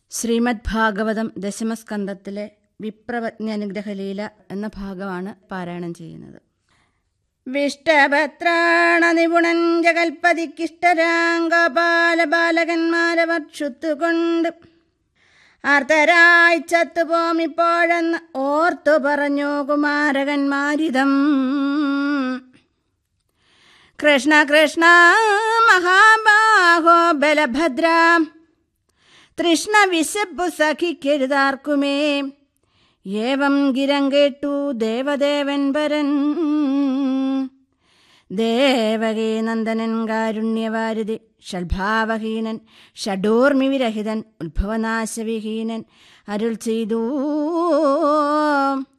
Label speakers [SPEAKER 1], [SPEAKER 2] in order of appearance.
[SPEAKER 1] ശ്രീമദ് ഭാഗവതം ദശമസ്കന്ധത്തിലെ വിപ്രവജ്ഞാനുഗ്രഹലീല എന്ന ഭാഗമാണ് പാരായണം ചെയ്യുന്നത് വിഷ്ടഭത്രാണ നിപുണൻ ജഗൽപതിക്കിഷ്ടരാംഗപാല ബാലകന്മാരെ വർഷുത്തുകൊണ്ട് ആർത്തരായി ചത്തുപോമിപ്പോഴെന്ന് ഓർത്തു പറഞ്ഞു കുമാരകന്മാരിതം കൃഷ്ണ കൃഷ്ണ മഹാബാഹോ ബലഭദ്ര തൃഷ്ണ വിശപ്പു സഖിക്കരുതാർക്കുമേ ഏവം ഗിരം കേട്ടു ദേവദേവൻ പരൻ ദേവകേ നന്ദനൻ കാരുണ്യവാരിധി ഷഡ്ഭാവഹീനൻ ഷഡോർമി വിരഹിതൻ ഉത്ഭവനാശവിഹീനൻ അരുൾ ചെയ്തു